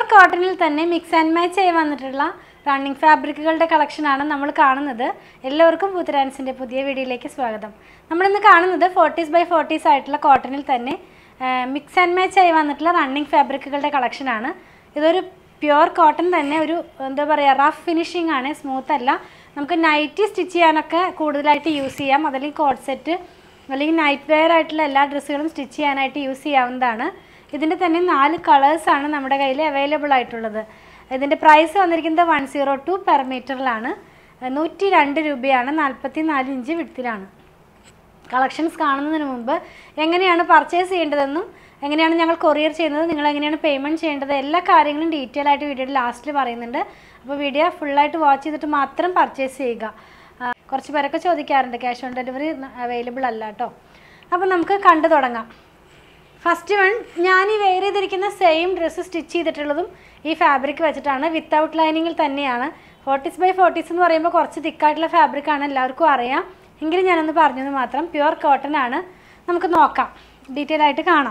കോട്ടണിൽ തന്നെ mix and match ആയി വന്നിട്ടുള്ള റണ്ണിങ് ഫാബ്രിക്കുകളുടെ കളക്ഷനാണ് നമ്മൾ കാണുന്നത് എല്ലാവർക്കും പുത്തരാൻസിൻ്റെ പുതിയ വീഡിയോയിലേക്ക് സ്വാഗതം നമ്മളിന്ന് കാണുന്നത് ഫോർട്ടീസ് ബൈ ഫോർട്ടീസ് ആയിട്ടുള്ള കോട്ടണിൽ തന്നെ മിക്സ് ആൻഡ് മാച്ച് ആയി വന്നിട്ടുള്ള റണ്ണിങ് ഫാബ്രിക്കുകളുടെ കളക്ഷനാണ് ഇതൊരു പ്യുവർ കോട്ടൺ തന്നെ ഒരു എന്താ പറയുക റഫ് ഫിനിഷിംഗ് ആണ് സ്മൂത്ത് അല്ല നമുക്ക് നൈറ്റി സ്റ്റിച്ച് ചെയ്യാനൊക്കെ കൂടുതലായിട്ട് യൂസ് ചെയ്യാം അതല്ലെങ്കിൽ കോട്ട് സെറ്റ് അല്ലെങ്കിൽ നൈറ്റ് വെയർ ആയിട്ടുള്ള എല്ലാ ഡ്രസ്സുകളും സ്റ്റിച്ച് ചെയ്യാനായിട്ട് യൂസ് ചെയ്യാവുന്നതാണ് ഇതിൻ്റെ തന്നെ നാല് കളേഴ്സാണ് നമ്മുടെ കയ്യിൽ അവൈലബിൾ ആയിട്ടുള്ളത് ഇതിൻ്റെ പ്രൈസ് വന്നിരിക്കുന്നത് വൺ സീറോ ടു പെർ മീറ്ററിലാണ് നൂറ്റി രണ്ട് രൂപയാണ് നാൽപ്പത്തി നാല് ഇഞ്ച് വിടത്തിലാണ് കളക്ഷൻസ് കാണുന്നതിന് മുമ്പ് എങ്ങനെയാണ് പർച്ചേസ് ചെയ്യേണ്ടതെന്നും എങ്ങനെയാണ് ഞങ്ങൾ കൊറിയർ ചെയ്യുന്നത് നിങ്ങൾ എങ്ങനെയാണ് പേയ്മെൻറ്റ് ചെയ്യേണ്ടത് എല്ലാ കാര്യങ്ങളും ഡീറ്റെയിൽ ആയിട്ട് വീഡിയോയുടെ ലാസ്റ്റിൽ പറയുന്നുണ്ട് അപ്പോൾ വീഡിയോ ഫുള്ളായിട്ട് വാച്ച് ചെയ്തിട്ട് മാത്രം പർച്ചേസ് ചെയ്യുക ആ, കുറച്ച് പേരൊക്കെ ചോദിക്കാറുണ്ട് ക്യാഷ് ഓൺ ഡെലിവറി അവൈലബിൾ അല്ല കേട്ടോ അപ്പോൾ നമുക്ക് കണ്ടു തുടങ്ങാം ഫസ്റ്റ് വൺ ഞാൻ ഈ വെയർ ചെയ്തിരിക്കുന്ന സെയിം ഡ്രസ്സ് സ്റ്റിച്ച് ചെയ്തിട്ടുള്ളതും ഈ ഫാബ്രിക് വെച്ചിട്ടാണ് വിത്തൗട്ട് ലൈനിങ്ങിൽ തന്നെയാണ് ഫോർട്ടീസ് ബൈ ഫോർട്ടീസ് എന്ന് പറയുമ്പോൾ കുറച്ച് തിക്കായിട്ടുള്ള ഫാബ്രിക് ആണ് എല്ലാവർക്കും അറിയാം എങ്കിലും ഞാനൊന്ന് പറഞ്ഞത് മാത്രം പ്യുവർ കോട്ടൺ ആണ് നമുക്ക് നോക്കാം ഡീറ്റെയിൽ ആയിട്ട് കാണാം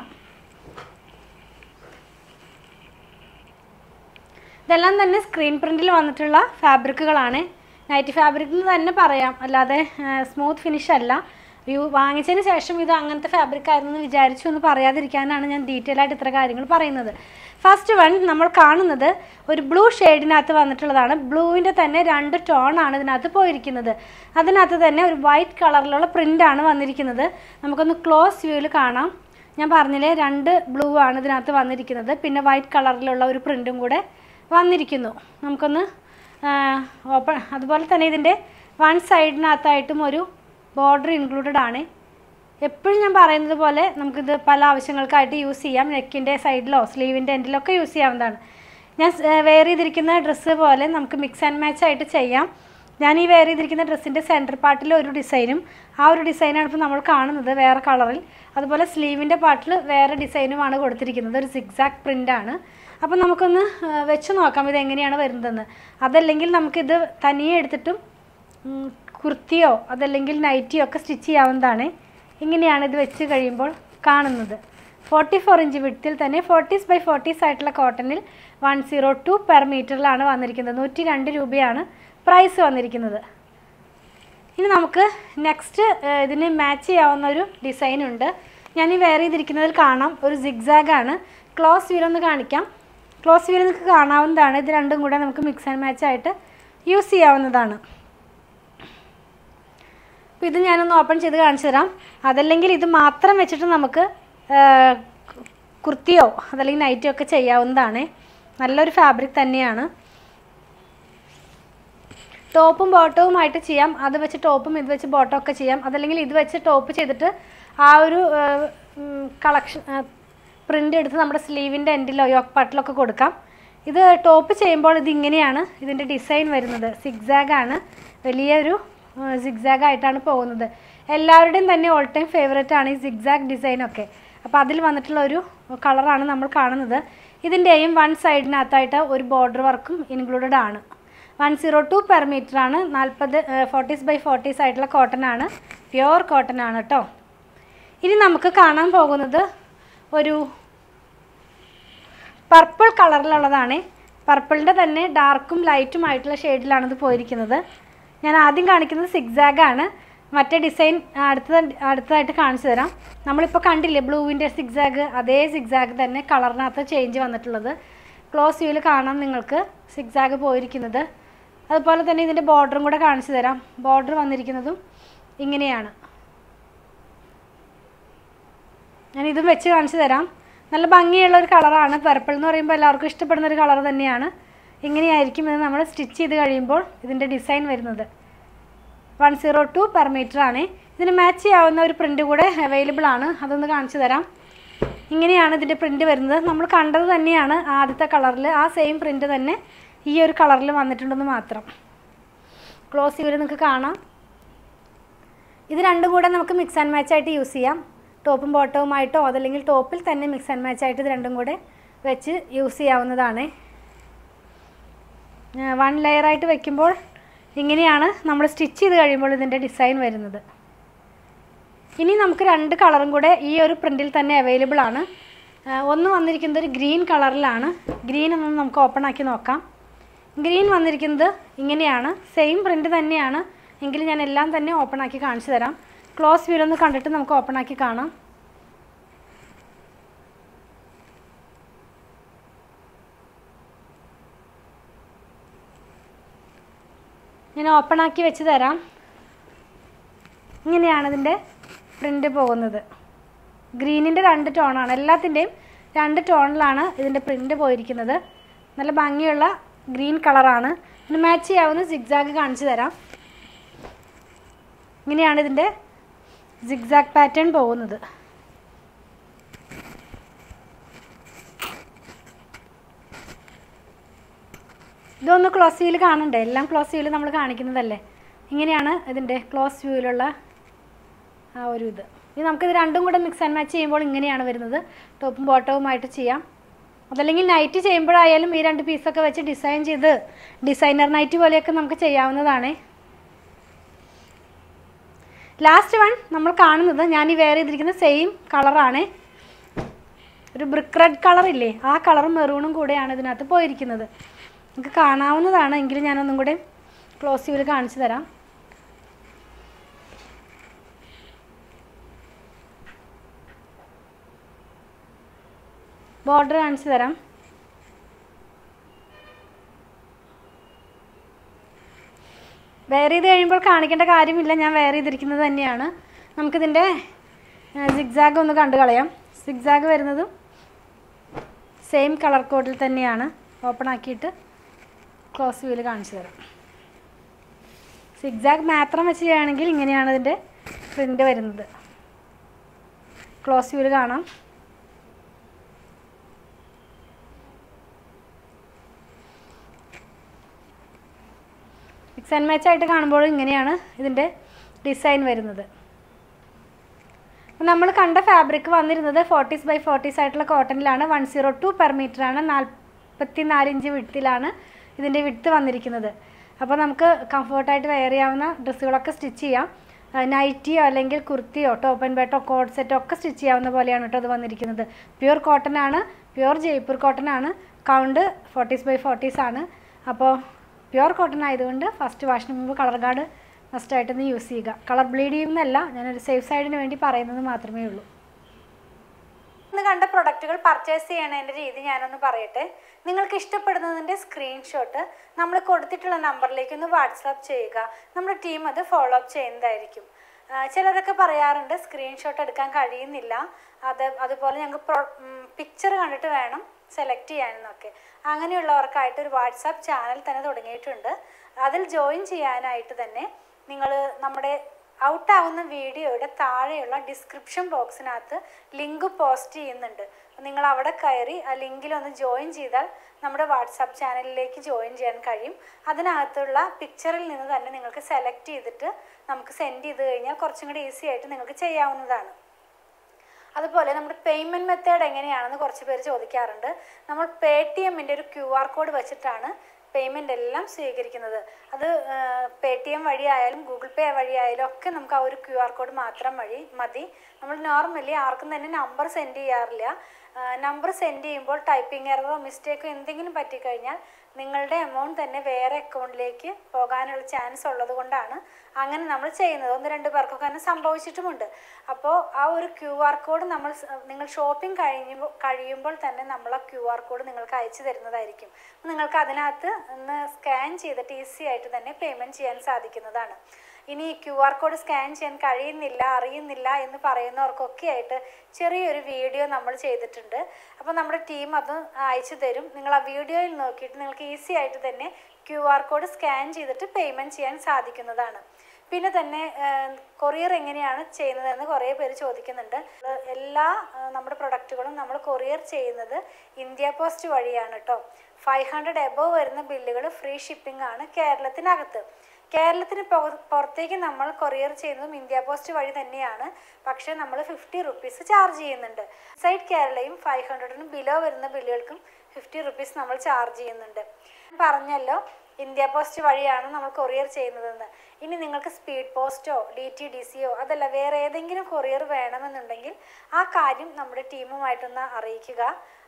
ഇതെല്ലാം തന്നെ സ്ക്രീൻ പ്രിൻറ്റിൽ വന്നിട്ടുള്ള ഫാബ്രിക്കുകളാണ് നൈറ്റ് ഫാബ്രിക് എന്ന് തന്നെ പറയാം അല്ലാതെ സ്മൂത്ത് ഫിനിഷ് അല്ല യു വാങ്ങിച്ചതിന് ശേഷം ഇത് അങ്ങനത്തെ ഫാബ്രിക് ആയിരുന്നു എന്ന് വിചാരിച്ചു എന്ന് പറയാതിരിക്കാനാണ് ഞാൻ ഡീറ്റെയിൽ ആയിട്ട് ഇത്ര കാര്യങ്ങൾ പറയുന്നത് ഫസ്റ്റ് വൺ നമ്മൾ കാണുന്നത് ഒരു ബ്ലൂ ഷെയ്ഡിനകത്ത് വന്നിട്ടുള്ളതാണ് ബ്ലൂവിൻ്റെ തന്നെ രണ്ട് ടോൺ ആണ് ഇതിനകത്ത് പോയിരിക്കുന്നത് അതിനകത്ത് തന്നെ ഒരു വൈറ്റ് കളറിലുള്ള പ്രിൻ്റാണ് വന്നിരിക്കുന്നത് നമുക്കൊന്ന് ക്ലോസ് വ്യൂവിൽ കാണാം ഞാൻ പറഞ്ഞില്ലേ രണ്ട് ബ്ലൂ ആണ് ഇതിനകത്ത് വന്നിരിക്കുന്നത് പിന്നെ വൈറ്റ് കളറിലുള്ള ഒരു പ്രിൻറ്റും കൂടെ വന്നിരിക്കുന്നു നമുക്കൊന്ന് ഓപ്പൺ അതുപോലെ തന്നെ ഇതിൻ്റെ വൺ സൈഡിനകത്തായിട്ടും ഒരു ബോർഡർ ഇൻക്ലൂഡഡ് ആണ് എപ്പോഴും ഞാൻ പറയുന്നത് പോലെ നമുക്കിത് പല ആവശ്യങ്ങൾക്കായിട്ട് യൂസ് ചെയ്യാം നെക്കിൻ്റെ സൈഡിലോ സ്ലീവിൻ്റെ എൻഡിലോ ഒക്കെ യൂസ് ചെയ്യാവുന്നതാണ് ഞാൻ വെയർ ചെയ്തിരിക്കുന്ന ഡ്രസ്സ് പോലെ നമുക്ക് മിക്സ് ആൻഡ് മാച്ച് ആയിട്ട് ചെയ്യാം ഞാൻ ഈ വെയർ ചെയ്തിരിക്കുന്ന ഡ്രസ്സിൻ്റെ സെൻറ്റർ പാർട്ടിൽ ഒരു ഡിസൈനും ആ ഒരു ഡിസൈനാണ് ഇപ്പോൾ നമ്മൾ കാണുന്നത് വേറെ കളറിൽ അതുപോലെ സ്ലീവിൻ്റെ പാർട്ടിൽ വേറെ ഡിസൈനുമാണ് കൊടുത്തിരിക്കുന്നത് ഒരു സിക്സാക്ട് പ്രിൻ്റാണ് അപ്പോൾ നമുക്കൊന്ന് ആ, വെച്ച് നോക്കാം ഇത് എങ്ങനെയാണ് വരുന്നതെന്ന് അതല്ലെങ്കിൽ നമുക്കിത് തനിയെ എടുത്തിട്ടും ഉം, കുർത്തിയോ അതല്ലെങ്കിൽ നൈറ്റിയോ ഒക്കെ സ്റ്റിച്ച് ചെയ്യാവുന്നതാണ് ഇങ്ങനെയാണ് ഇത് വെച്ച് കഴിയുമ്പോൾ കാണുന്നത് ഫോർട്ടി ഫോർ ഇഞ്ച് വിട്ടിൽ തന്നെ ഫോർട്ടീസ് ബൈ ഫോർട്ടീസ് ആയിട്ടുള്ള കോട്ടണിൽ വൺ സീറോ ടു പെർ മീറ്ററിലാണ് വന്നിരിക്കുന്നത് നൂറ്റി രണ്ട് രൂപയാണ് പ്രൈസ് വന്നിരിക്കുന്നത് ഇനി നമുക്ക് നെക്സ്റ്റ് ഇതിന് മാച്ച് ചെയ്യാവുന്ന ഒരു ഡിസൈൻ ഉണ്ട് ഞാൻ ഈ വെയർ ചെയ്തിരിക്കുന്നതിൽ കാണാം ഒരു സിഗ്സാഗ് ആണ് ക്ലോസ് വീൽ ഒന്ന് കാണിക്കാം ക്ലോസ് വീൽ നിങ്ങൾക്ക് കാണാവുന്നതാണ് ഇത് രണ്ടും കൂടെ നമുക്ക് മിക്സ് ആൻഡ് മാച്ച് ആയിട്ട് യൂസ് ചെയ്യാവുന്നതാണ് അപ്പോൾ ഇത് ഞാനൊന്ന് ഓപ്പൺ ചെയ്ത് കാണിച്ചു തരാം അതല്ലെങ്കിൽ ഇത് മാത്രം വെച്ചിട്ട് നമുക്ക് ആ, കുർത്തിയോ അതല്ലെങ്കിൽ നൈറ്റിയോ ഒക്കെ ചെയ്യാവുന്നതാണ് നല്ലൊരു ഫാബ്രിക് തന്നെയാണ് ടോപ്പും ബോട്ടവുമായിട്ട് ചെയ്യാം അത് വെച്ച് ടോപ്പും ഇത് വെച്ച് ബോട്ടം ഒക്കെ ചെയ്യാം അതല്ലെങ്കിൽ ഇത് വെച്ച് ടോപ്പ് ചെയ്തിട്ട് ആ ഒരു കളക്ഷൻ പ്രിൻ്റ് എടുത്ത് നമ്മുടെ സ്ലീവിൻ്റെ എൻഡിലോ യോക്ക് പാട്ടിലൊക്കെ കൊടുക്കാം ഇത് ടോപ്പ് ചെയ്യുമ്പോൾ ഇത് ഇങ്ങനെയാണ് ഇതിൻ്റെ ഡിസൈൻ വരുന്നത് സിഗ്സാഗ് ആണ് വലിയൊരു സിഗ്സാഗ് ആയിട്ടാണ് പോകുന്നത് എല്ലാവരുടെയും തന്നെ ഓൾ ടൈം ഫേവറേറ്റ് ആണ് ഈ സിഗ്സാഗ് ഡിസൈനൊക്കെ അപ്പോൾ അതിൽ വന്നിട്ടുള്ള ഒരു കളറാണ് നമ്മൾ കാണുന്നത് ഇതിൻ്റെയും വൺ സൈഡിനകത്തായിട്ട് ഒരു ബോർഡർ വർക്കും ഇൻക്ലൂഡഡ് ആണ് one zero two per meter ആണ് നാൽപ്പത് ഫോർട്ടീസ് ബൈ ഫോർട്ടീസ് ആയിട്ടുള്ള കോട്ടൺ ആണ് പ്യുവർ കോട്ടൺ ആണ് കേട്ടോ ഇനി നമുക്ക് കാണാൻ പോകുന്നത് ഒരു പർപ്പിൾ കളറിലുള്ളതാണ് പർപ്പിളിൻ്റെ തന്നെ ഡാർക്കും ലൈറ്റും ആയിട്ടുള്ള ഷെയ്ഡിലാണ് ഇത് പോയിരിക്കുന്നത് ഞാൻ ആദ്യം കാണിക്കുന്നത് സിഗ്സാഗ് ആണ് മറ്റേ ഡിസൈൻ അടുത്ത അടുത്തതായിട്ട് കാണിച്ചു തരാം നമ്മളിപ്പോൾ കണ്ടില്ലേ ബ്ലൂവിൻ്റെ സിഗ്സാഗ് അതേ സിഗ്സാഗ് തന്നെ കളറിനകത്ത് ചേഞ്ച് വന്നിട്ടുള്ളത് ക്ലോസ് വ്യൂവിൽ കാണാം നിങ്ങൾക്ക് സിഗ്സാഗ് പോയിരിക്കുന്നത് അതുപോലെ തന്നെ ഇതിൻ്റെ ബോർഡറും കൂടെ കാണിച്ചു തരാം ബോർഡർ വന്നിരിക്കുന്നതും ഇങ്ങനെയാണ് ഞാൻ ഇതും വെച്ച് കാണിച്ചു തരാം നല്ല ഭംഗിയുള്ള ഒരു കളറാണ് പർപ്പിൾ എന്ന് പറയുമ്പോൾ എല്ലാവർക്കും ഇഷ്ടപ്പെടുന്ന ഒരു കളർ തന്നെയാണ് ഇങ്ങനെയായിരിക്കും ഇത് നമ്മൾ സ്റ്റിച്ച് ചെയ്ത് കഴിയുമ്പോൾ ഇതിൻ്റെ ഡിസൈൻ വരുന്നത് one zero two per meter ആണ് ഇതിന് മാച്ച് ചെയ്യാവുന്ന ഒരു പ്രിൻ്റ് കൂടെ അവൈലബിൾ ആണ് അതൊന്ന് കാണിച്ചു തരാം ഇങ്ങനെയാണ് ഇതിൻ്റെ പ്രിൻ്റ് വരുന്നത് നമ്മൾ കണ്ടത് തന്നെയാണ് ആദ്യത്തെ കളറിൽ ആ സെയിം പ്രിൻ്റ് തന്നെ ഈ ഒരു കളറിൽ വന്നിട്ടുണ്ടെന്ന് മാത്രം ക്ലോസ് ചെയ്ത് നിങ്ങൾക്ക് കാണാം ഇത് രണ്ടും കൂടെ നമുക്ക് മിക്സ് ആൻഡ് മാച്ച് ആയിട്ട് യൂസ് ചെയ്യാം ടോപ്പും ബോട്ടവുമായിട്ടോ അതല്ലെങ്കിൽ ടോപ്പിൽ തന്നെ മിക്സ് ആൻഡ് മാച്ച് ആയിട്ട് ഇത് രണ്ടും കൂടെ വെച്ച് യൂസ് ചെയ്യാവുന്നതാണ് വൺ ലെയറായിട്ട് വെക്കുമ്പോൾ ഇങ്ങനെയാണ് നമ്മൾ സ്റ്റിച്ച് ചെയ്ത് കഴിയുമ്പോൾ ഇതിൻ്റെ ഡിസൈൻ വരുന്നത് ഇനി നമുക്ക് രണ്ട് കളറും കൂടെ ഈ ഒരു പ്രിൻറ്റിൽ തന്നെ അവൈലബിൾ ആണ് ആ, ഒന്ന് വന്നിരിക്കുന്നത് ഒരു ഗ്രീൻ കളറിലാണ് ഗ്രീൻ ഒന്ന് നമുക്ക് ഓപ്പൺ ആക്കി നോക്കാം ഗ്രീൻ വന്നിരിക്കുന്നത് ഇങ്ങനെയാണ് സെയിം പ്രിൻ്റ് തന്നെയാണ് എങ്കിലും ഞാൻ എല്ലാം തന്നെ ഓപ്പൺ ആക്കി കാണിച്ചു തരാം ക്ലോസ് വ്യൂ ഒന്ന് കണ്ടിട്ട് നമുക്ക് ഓപ്പൺ ആക്കി കാണാം ഞാൻ ഓപ്പൺ ആക്കി വെച്ച് തരാം ഇങ്ങനെയാണ് ഇതിൻ്റെ പ്രിൻ്റ് പോകുന്നത് ഗ്രീനിൻ്റെ രണ്ട് ടോണാണ് എല്ലാത്തിൻ്റെയും രണ്ട് ടോണിലാണ് ഇതിൻ്റെ പ്രിൻ്റ് പോയിരിക്കുന്നത് നല്ല ഭംഗിയുള്ള ഗ്രീൻ കളറാണ് ഇതിന് മാച്ച് ചെയ്യാവുന്ന സിഗ്സാഗ് കാണിച്ചു തരാം ഇങ്ങനെയാണ് ഇതിൻ്റെ സിഗ്സാഗ് പാറ്റേൺ പോകുന്നത് ഇതൊന്ന് ക്ലോസ് വ്യൂവിൽ കാണണ്ടേ എല്ലാം ക്ലോസ് വ്യൂവിൽ നമ്മൾ കാണിക്കുന്നതല്ലേ ഇങ്ങനെയാണ് ഇതിൻ്റെ ക്ലോസ് വ്യൂവിലുള്ള ആ ഒരു ഇത് ഇനി നമുക്കിത് രണ്ടും കൂടെ മിക്സ് ആൻഡ് മാച്ച് ചെയ്യുമ്പോൾ ഇങ്ങനെയാണ് വരുന്നത് ടോപ്പും ബോട്ടവുമായിട്ട് ചെയ്യാം അതല്ലെങ്കിൽ നൈറ്റ് ചെയ്യുമ്പോഴായാലും ഈ രണ്ട് പീസൊക്കെ വെച്ച് ഡിസൈൻ ചെയ്ത് ഡിസൈനർ നൈറ്റ് പോലെയൊക്കെ നമുക്ക് ചെയ്യാവുന്നതാണ് ലാസ്റ്റ് വൺ നമ്മൾ കാണുന്നത് ഞാൻ ഈ വെയർ ചെയ്തിരിക്കുന്ന സെയിം കളറാണ് ഒരു ബ്രിക്ക് റെഡ് കളർ ഇല്ലേ ആ കളറും മെറൂണും കൂടെയാണ് ഇതിനകത്ത് പോയിരിക്കുന്നത് നമുക്ക് കാണാവുന്നതാണ് എങ്കിലും ഞാനൊന്നും കൂടെ ക്ലോസ് വ്യൂവിൽ കാണിച്ചു തരാം ബോർഡർ കാണിച്ചു തരാം വെയർ ചെയ്ത് കഴിയുമ്പോൾ കാണിക്കേണ്ട കാര്യമില്ല ഞാൻ വെയർ ചെയ്തിരിക്കുന്നത് തന്നെയാണ് നമുക്കിതിൻ്റെ സിഗ്സാഗ് ഒന്ന് കണ്ടു കളയാം സിഗ്സാഗ് വരുന്നതും സെയിം കളർ കോഡിൽ തന്നെയാണ് ഓപ്പൺ ആക്കിയിട്ട് ക്ലോസ് വ്യൂവിൽ കാണിച്ചു തരാം സിഗ്സാഗ് മാത്രം വെച്ച് ചെയ്യുകയാണെങ്കിൽ ഇങ്ങനെയാണ് ഇതിൻ്റെ പ്രിൻ്റ് വരുന്നത് ക്ലോസ് വ്യൂവിൽ കാണാം മിക്സ് ആൻഡ് മാച്ച് ആയിട്ട് കാണുമ്പോൾ ഇങ്ങനെയാണ് ഇതിൻ്റെ ഡിസൈൻ വരുന്നത് അപ്പോൾ നമ്മൾ കണ്ട ഫാബ്രിക് വന്നിരുന്നത് ഫോർട്ടീസ് ബൈ ഫോർട്ടീസ് ആയിട്ടുള്ള കോട്ടണിലാണ് വൺ സീറോ ടു പെർ മീറ്ററാണ് നാൽപ്പത്തി നാല് ഇഞ്ച് വിട്ടിലാണ് ഇതിൻ്റെ വിട്ട് വന്നിരിക്കുന്നത് അപ്പോൾ നമുക്ക് കംഫർട്ടായിട്ട് വെയർ ചെയ്യാവുന്ന ഡ്രസ്സുകളൊക്കെ സ്റ്റിച്ച് ചെയ്യാം നൈറ്റിയോ അല്ലെങ്കിൽ കുർത്തിയോ ടോപ്പ് ആൻഡ് ബെട്ടോ കോഡ് സെറ്റോ ഒക്കെ സ്റ്റിച്ച് ചെയ്യാവുന്ന പോലെയാണ് കേട്ടോ അത് വന്നിരിക്കുന്നത് പ്യുർ കോട്ടൺ ആണ് പ്യുർ ജയ്പൂർ കോട്ടൺ ആണ് കൗണ്ട് ഫോർട്ടീസ് ബൈ ഫോർട്ടീസ് ആണ് അപ്പോൾ പ്യുർ കോട്ടൺ ആയതുകൊണ്ട് ഫസ്റ്റ് വാഷിന് മുമ്പ് കളർ ഗാർഡ് മസ്റ്റായിട്ടൊന്ന് യൂസ് ചെയ്യുക കളർ ബ്ലീഡ് ചെയ്യുന്നതല്ല ഞാനൊരു സേഫ് സൈഡിന് വേണ്ടി പറയുന്നത് മാത്രമേ ഉള്ളൂ ഇന്ന് കണ്ട പ്രൊഡക്റ്റുകൾ പർച്ചേസ് ചെയ്യണതിൻ്റെ രീതി ഞാനൊന്ന് പറയട്ടെ നിങ്ങൾക്ക് ഇഷ്ടപ്പെടുന്നതിൻ്റെ സ്ക്രീൻഷോട്ട് നമ്മൾ കൊടുത്തിട്ടുള്ള നമ്പറിലേക്ക് ഒന്ന് വാട്സാപ്പ് ചെയ്യുക നമ്മുടെ ടീം അത് ഫോളോ അപ്പ് ചെയ്യുന്നതായിരിക്കും ആ, ചിലരൊക്കെ പറയാറുണ്ട് സ്ക്രീൻഷോട്ട് എടുക്കാൻ കഴിയുന്നില്ല അത് അതുപോലെ ഞങ്ങൾക്ക് പിക്ചർ കണ്ടിട്ട് വേണം സെലക്ട് ചെയ്യാനെന്നൊക്കെ അങ്ങനെയുള്ളവർക്കായിട്ട് ഒരു വാട്സാപ്പ് ചാനൽ തന്നെ തുടങ്ങിയിട്ടുണ്ട് അതിൽ ജോയിൻ ചെയ്യാനായിട്ട് തന്നെ നിങ്ങൾ നമ്മുടെ ഔട്ടാവുന്ന വീഡിയോയുടെ താഴെയുള്ള ഡിസ്ക്രിപ്ഷൻ ബോക്സിനകത്ത് ലിങ്ക് പോസ്റ്റ് ചെയ്യുന്നുണ്ട് അപ്പോൾ നിങ്ങൾ അവിടെ കയറി ആ ലിങ്കിലൊന്ന് ജോയിൻ ചെയ്താൽ നമ്മുടെ വാട്സാപ്പ് ചാനലിലേക്ക് ജോയിൻ ചെയ്യാൻ കഴിയും അതിനകത്തുള്ള പിക്ചറിൽ നിന്ന് തന്നെ നിങ്ങൾക്ക് സെലക്ട് ചെയ്തിട്ട് നമുക്ക് സെൻഡ് ചെയ്ത് കഴിഞ്ഞാൽ കുറച്ചും കൂടി ഈസി ആയിട്ട് നിങ്ങൾക്ക് ചെയ്യാവുന്നതാണ് അതുപോലെ നമ്മുടെ പേയ്മെൻറ്റ് മെത്തേഡ് എങ്ങനെയാണെന്ന് കുറച്ച് പേര് ചോദിക്കാറുണ്ട് നമ്മൾ പേ ടി എമ്മിൻ്റെ ഒരു ക്യു ആർ കോഡ് വെച്ചിട്ടാണ് പേയ്മെൻ്റ് എല്ലാം സ്വീകരിക്കുന്നത് അത് പേ ടി എം വഴിയായാലും ഗൂഗിൾ പേ വഴിയായാലും ഒക്കെ നമുക്ക് ആ ഒരു ക്യു ആർ കോഡ് മാത്രം വഴി മതി നമ്മൾ നോർമലി ആർക്കും തന്നെ നമ്പർ സെൻഡ് ചെയ്യാറില്ല നമ്പർ സെൻഡ് ചെയ്യുമ്പോൾ ടൈപ്പിംഗ് എററോ മിസ്റ്റേക്കോ എന്തെങ്കിലും പറ്റിക്കഴിഞ്ഞാൽ നിങ്ങളുടെ എമൗണ്ട് തന്നെ വേറെ അക്കൗണ്ടിലേക്ക് പോകാനുള്ള ചാൻസ് ഉള്ളത് കൊണ്ടാണ് അങ്ങനെ നമ്മൾ ചെയ്യുന്നത് ഒന്ന് രണ്ട് പേർക്കൊക്കെ അങ്ങനെ സംഭവിച്ചിട്ടുമുണ്ട് അപ്പോൾ ആ ഒരു ക്യു ആർ കോഡ് നമ്മൾ സ്- നിങ്ങൾ ഷോപ്പിംഗ് കഴിയുമ്പോൾ കഴിയുമ്പോൾ തന്നെ നമ്മൾ ആ ക്യു ആർ കോഡ് നിങ്ങൾക്ക് അയച്ചു തരുന്നതായിരിക്കും അപ്പോൾ നിങ്ങൾക്ക് അതിനകത്ത് ഒന്ന് സ്കാൻ ചെയ്തിട്ട് ഈസി ആയിട്ട് തന്നെ പേയ്മെൻറ്റ് ചെയ്യാൻ സാധിക്കുന്നതാണ് ഇനി ക്യു ആർ കോഡ് സ്കാൻ ചെയ്യാൻ കഴിയുന്നില്ല അറിയുന്നില്ല എന്ന് പറയുന്നവർക്കൊക്കെ ആയിട്ട് ചെറിയൊരു വീഡിയോ നമ്മൾ ചെയ്തിട്ടുണ്ട് അപ്പോൾ നമ്മുടെ ടീം അത് അയച്ചു തരും നിങ്ങൾ ആ വീഡിയോയിൽ നോക്കിയിട്ട് നിങ്ങൾക്ക് ഈസി ആയിട്ട് തന്നെ ക്യു ആർ കോഡ് സ്കാൻ ചെയ്തിട്ട് പേയ്മെൻറ്റ് ചെയ്യാൻ സാധിക്കുന്നതാണ് പിന്നെ തന്നെ കൊറിയർ എങ്ങനെയാണ് ചെയ്യുന്നതെന്ന് കുറേ പേര് ചോദിക്കുന്നുണ്ട് ഏഹ് എല്ലാ ഏഹ് നമ്മുടെ പ്രൊഡക്റ്റുകളും നമ്മൾ കൊറിയർ ചെയ്യുന്നത് ഇന്ത്യ പോസ്റ്റ് വഴിയാണ് കേട്ടോ ഫൈവ് ഹൺഡ്രഡ് എബോവ് വരുന്ന ബില്ലുകൾ ഫ്രീ ഷിപ്പിംഗ് ആണ് കേരളത്തിനകത്ത് കേരളത്തിന് പുറ- പുറത്തേക്ക് നമ്മൾ കൊറിയർ ചെയ്യുന്നതും ഇന്ത്യ പോസ്റ്റ് വഴി തന്നെയാണ് പക്ഷേ നമ്മൾ ഫിഫ്റ്റി റുപ്പീസ് ചാർജ് ചെയ്യുന്നുണ്ട് സൈഡ് കേരളയും ഫൈവ് ഹൺഡ്രഡിന് ബിലോ വരുന്ന ബില്ലുകൾക്കും ഫിഫ്റ്റി റുപ്പീസ് നമ്മൾ ചാർജ് ചെയ്യുന്നുണ്ട് പറഞ്ഞല്ലോ ഇന്ത്യ പോസ്റ്റ് വഴിയാണ് നമ്മൾ കൊറിയർ ചെയ്യുന്നതെന്ന് ഇനി നിങ്ങൾക്ക് സ്പീഡ് പോസ്റ്റോ ഡി ടി ഡി സിയോ അതല്ല വേറെ ഏതെങ്കിലും കൊറിയർ വേണമെന്നുണ്ടെങ്കിൽ ആ കാര്യം നമ്മുടെ ടീമുമായിട്ടൊന്ന് അറിയിക്കുക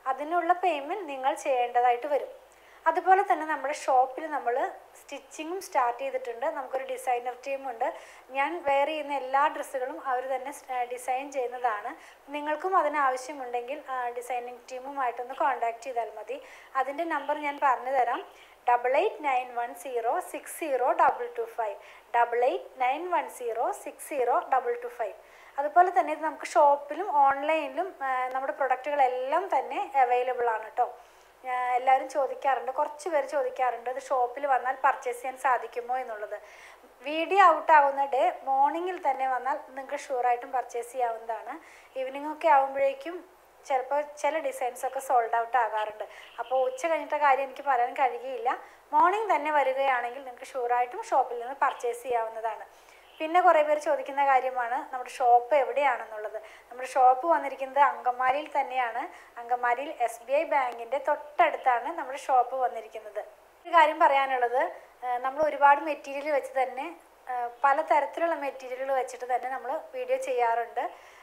അതിനുള്ള പേയ്മെൻറ്റ് നിങ്ങൾ ചെയ്യേണ്ടതായിട്ട് വരും അതുപോലെ തന്നെ നമ്മുടെ ഷോപ്പിൽ നമ്മൾ സ്റ്റിച്ചിങ്ങും സ്റ്റാർട്ട് ചെയ്തിട്ടുണ്ട് നമുക്കൊരു ഡിസൈനർ ടീമുണ്ട് ഞാൻ വെയർ ചെയ്യുന്ന എല്ലാ ഡ്രസ്സുകളും അവർ തന്നെ ഡിസൈൻ ചെയ്യുന്നതാണ് നിങ്ങൾക്കും അതിന് ആവശ്യമുണ്ടെങ്കിൽ ഡിസൈനിങ് ടീമുമായിട്ടൊന്ന് കോൺടാക്ട് ചെയ്താൽ മതി അതിൻ്റെ നമ്പർ ഞാൻ പറഞ്ഞു തരാം double eight nine one zero six zero double two five double eight nine one zero six zero double two five അതുപോലെ തന്നെ ഇത് നമുക്ക് ഷോപ്പിലും ഓൺലൈനിലും ആ, നമ്മുടെ പ്രൊഡക്റ്റുകളെല്ലാം തന്നെ അവൈലബിൾ ആണ് കേട്ടോ ഞാൻ എല്ലാവരും ചോദിക്കാറുണ്ട് കുറച്ച് പേര് ചോദിക്കാറുണ്ട് ഇത് ഷോപ്പിൽ വന്നാൽ പർച്ചേസ് ചെയ്യാൻ സാധിക്കുമോ എന്നുള്ളത് വീഡിയോ ഔട്ട് ആവുന്ന ഡേ മോർണിംഗിൽ തന്നെ വന്നാൽ നിങ്ങൾക്ക് ഷുവറായിട്ടും പർച്ചേസ് ചെയ്യാവുന്നതാണ് ഈവനിംഗ് ഒക്കെ ആകുമ്പോഴേക്കും ചിലപ്പോൾ ചില ഡിസൈൻസ് ഒക്കെ സോൾഡ് ഔട്ട് ആകാറുണ്ട് അപ്പോൾ ഉച്ച കഴിഞ്ഞിട്ട കാര്യം എനിക്ക് പറയാൻ കഴിയുകയില്ല മോർണിംഗ് തന്നെ വരികയാണെങ്കിൽ നിങ്ങൾക്ക് ഷുവറായിട്ടും ഷോപ്പിൽ നിന്ന് പർച്ചേസ് ചെയ്യാവുന്നതാണ് പിന്നെ കുറേ പേര് ചോദിക്കുന്ന കാര്യമാണ് നമ്മുടെ ഷോപ്പ് എവിടെയാണെന്നുള്ളത് നമ്മുടെ ഷോപ്പ് വന്നിരിക്കുന്നത് അങ്കമാലിയിൽ തന്നെയാണ് അങ്കമാലിയിൽ എസ് ബി ഐ ബാങ്കിൻ്റെ തൊട്ടടുത്താണ് നമ്മുടെ ഷോപ്പ് വന്നിരിക്കുന്നത് ഒരു കാര്യം പറയാനുള്ളത് ആ, നമ്മൾ ഒരുപാട് മെറ്റീരിയൽ വെച്ച് തന്നെ ആ, പലതരത്തിലുള്ള മെറ്റീരിയലുകൾ വെച്ചിട്ട് തന്നെ നമ്മൾ വീഡിയോ ചെയ്യാറുണ്ട്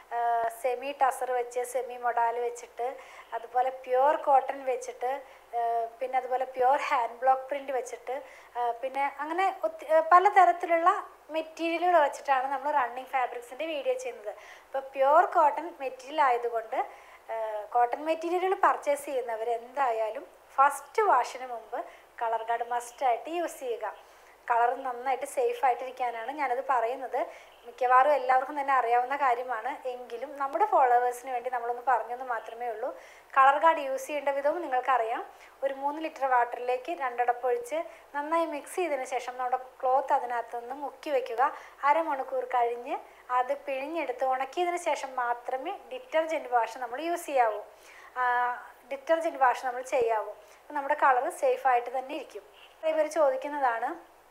സെമി ടസർ വെച്ച് സെമി മൊഡാൽ വെച്ചിട്ട് അതുപോലെ പ്യുവർ കോട്ടൺ വെച്ചിട്ട് ആ, പിന്നെ അതുപോലെ പ്യുവർ ഹാൻഡ് ബ്ലോക്ക് പ്രിൻ്റ് വെച്ചിട്ട് ആ, പിന്നെ അങ്ങനെ ഒത്തി ആ, പലതരത്തിലുള്ള മെറ്റീരിയലുകൾ വെച്ചിട്ടാണ് നമ്മൾ റണ്ണിങ് ഫാബ്രിക്സിൻ്റെ വീഡിയോ ചെയ്യുന്നത് അപ്പോൾ പ്യുവർ കോട്ടൺ മെറ്റീരിയൽ ആയതുകൊണ്ട് കോട്ടൺ മെറ്റീരിയലുകൾ പർച്ചേസ് ചെയ്യുന്നവർ എന്തായാലും ഫസ്റ്റ് വാഷിന് മുമ്പ് കളർ ഗാർഡ് മസ്റ്റായിട്ട് യൂസ് ചെയ്യുക കളർ നന്നായിട്ട് സേഫ് ആയിട്ടിരിക്കാനാണ് ഞാനത് പറയുന്നത് മിക്കവാറും എല്ലാവർക്കും തന്നെ അറിയാവുന്ന കാര്യമാണ് എങ്കിലും നമ്മുടെ ഫോളോവേഴ്സിന് വേണ്ടി നമ്മളൊന്ന് പറഞ്ഞെന്ന് മാത്രമേ ഉള്ളൂ കളർ ഗാർഡ് യൂസ് ചെയ്യേണ്ട വിധവും നിങ്ങൾക്കറിയാം ഒരു മൂന്ന് ലിറ്റർ വാട്ടറിലേക്ക് രണ്ടടപ്പൊഴിച്ച് നന്നായി മിക്സ് ചെയ്തതിന് ശേഷം നമ്മുടെ ക്ലോത്ത് അതിനകത്ത് നിന്ന് മുക്കി വെക്കുക അരമണിക്കൂർ കഴിഞ്ഞ് അത് പിഴിഞ്ഞെടുത്ത് ഉണക്കിയതിന് ശേഷം മാത്രമേ ഡിറ്റർജൻറ്റ് വാഷ് നമ്മൾ യൂസ് ചെയ്യാവൂ ഡിറ്റർജൻറ്റ് വാഷ് നമ്മൾ ചെയ്യാവൂ അപ്പോൾ നമ്മുടെ കളർ സേഫ് ആയിട്ട് തന്നെ ഇരിക്കും കുറേ പേര് ചോദിക്കുന്നതാണ്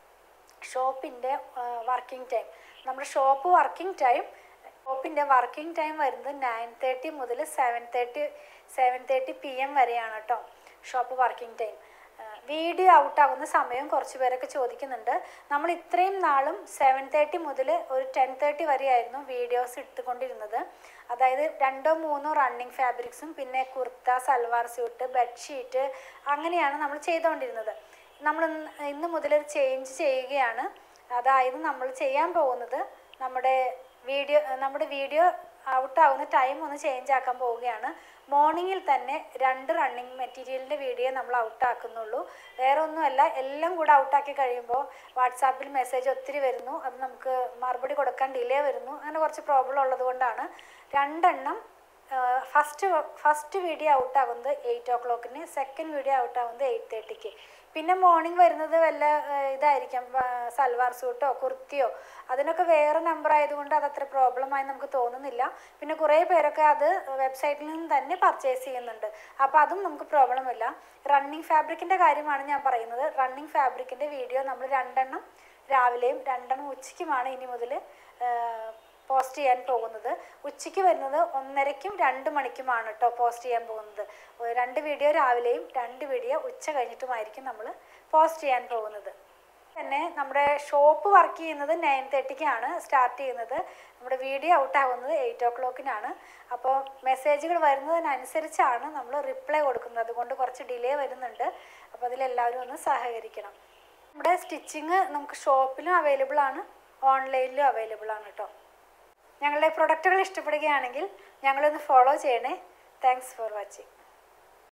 ഷോപ്പിൻ്റെ വർക്കിംഗ് ടൈം നമ്മുടെ ഷോപ്പ് വർക്കിംഗ് ടൈം ഷോപ്പിൻ്റെ വർക്കിംഗ് ടൈം വരുന്നത് നയൻ തേർട്ടി മുതൽ seven thirty seven thirty P M വരെയാണ് കേട്ടോ shop working time video out ആകുന്ന സമയം കുറച്ച് പേരൊക്കെ ചോദിക്കുന്നുണ്ട് നമ്മൾ ഇത്രയും നാളും സെവൻ തേർട്ടി മുതൽ ഒരു ടെൻ തേർട്ടി വരെയായിരുന്നു വീഡിയോസ് എടുത്തുകൊണ്ടിരുന്നത് അതായത് രണ്ടോ മൂന്നോ റണ്ണിങ് ഫാബ്രിക്സും പിന്നെ കുർത്ത സൽവാർ സ്യൂട്ട് ബെഡ്ഷീറ്റ് അങ്ങനെയാണ് നമ്മൾ ചെയ്തുകൊണ്ടിരുന്നത് നമ്മൾ ഇന്ന് ഇന്ന് മുതലൊരു ചേഞ്ച് ചെയ്യുകയാണ് അതായത് നമ്മൾ ചെയ്യാൻ പോകുന്നത് നമ്മുടെ വീഡിയോ നമ്മുടെ വീഡിയോ ഔട്ട് ആവുന്ന ടൈം ഒന്ന് ചേഞ്ച് ആക്കാൻ പോവുകയാണ് മോർണിംഗിൽ തന്നെ രണ്ട് റണ്ണിങ് മെറ്റീരിയലിൻ്റെ വീഡിയോ നമ്മൾ ഔട്ട് ആക്കുന്നുള്ളൂ വേറെ ഒന്നുമല്ല എല്ലാം കൂടെ ഔട്ടാക്കി കഴിയുമ്പോൾ വാട്സാപ്പിൽ മെസ്സേജ് ഒത്തിരി വരുന്നു അത് നമുക്ക് മറുപടി കൊടുക്കാൻ ഡിലേ വരുന്നു അങ്ങനെ കുറച്ച് പ്രോബ്ലം ഉള്ളത് കൊണ്ടാണ് രണ്ടെണ്ണം ഫസ്റ്റ് ഫസ്റ്റ് വീഡിയോ ഔട്ട് ആകുന്നത് എയ്റ്റ് ഓ ക്ലോക്കിന് സെക്കൻഡ് വീഡിയോ ഔട്ട് ആകുന്നത് എയ്റ്റ് തേർട്ടിക്ക് പിന്നെ മോർണിംഗ് വരുന്നത് വല്ല ആ, ഇതായിരിക്കാം ആ, സൽവാർ സൂട്ടോ കുർത്തിയോ അതിനൊക്കെ വേറെ നമ്പർ ആയതുകൊണ്ട് അത് അത്ര പ്രോബ്ലമായി നമുക്ക് തോന്നുന്നില്ല പിന്നെ കുറേ പേരൊക്കെ അത് വെബ്സൈറ്റിൽ നിന്ന് തന്നെ പർച്ചേസ് ചെയ്യുന്നുണ്ട് അപ്പോൾ അതും നമുക്ക് പ്രോബ്ലം ഇല്ല റണ്ണിങ് ഫാബ്രിക്കിൻ്റെ കാര്യമാണ് ഞാൻ പറയുന്നത് റണ്ണിങ് ഫാബ്രിക്കിൻ്റെ വീഡിയോ നമ്മൾ രണ്ടെണ്ണം രാവിലെയും രണ്ടെണ്ണം ഉച്ചയ്ക്കുമാണ് ഇനി മുതൽ പോസ്റ്റ് ചെയ്യാൻ പോകുന്നത് ഉച്ചയ്ക്ക് വരുന്നത് ഒന്നരയ്ക്കും രണ്ട് മണിക്കുമാണ് കേട്ടോ പോസ്റ്റ് ചെയ്യാൻ പോകുന്നത് ഒരു രണ്ട് വീഡിയോ രാവിലെയും രണ്ട് വീഡിയോ ഉച്ച കഴിഞ്ഞിട്ടുമായിരിക്കും നമ്മൾ പോസ്റ്റ് ചെയ്യാൻ പോകുന്നത് തന്നെ നമ്മുടെ ഷോപ്പ് വർക്ക് ചെയ്യുന്നത് നയൻ തേർട്ടിക്കാണ് സ്റ്റാർട്ട് ചെയ്യുന്നത് നമ്മുടെ വീഡിയോ ഔട്ട് ആവുന്നത് എയ്റ്റ് ഓ ക്ലോക്കിനാണ് അപ്പോൾ മെസ്സേജുകൾ വരുന്നതിനനുസരിച്ചാണ് നമ്മൾ റിപ്ലൈ കൊടുക്കുന്നത് അതുകൊണ്ട് കുറച്ച് ഡിലേ വരുന്നുണ്ട് അപ്പോൾ അതിലെല്ലാവരും ഒന്ന് സഹകരിക്കണം നമ്മുടെ സ്റ്റിച്ചിങ് നമുക്ക് ഷോപ്പിലും അവൈലബിൾ ആണ് ഓൺലൈനിലും അവൈലബിൾ ആണ് കേട്ടോ ഞങ്ങളുടെ പ്രൊഡക്റ്റുകൾ ഇഷ്ടപ്പെടുകയാണെങ്കിൽ ഞങ്ങളൊന്ന് ഫോളോ ചെയ്യണേ താങ്ക്സ് ഫോർ വാച്ചിങ്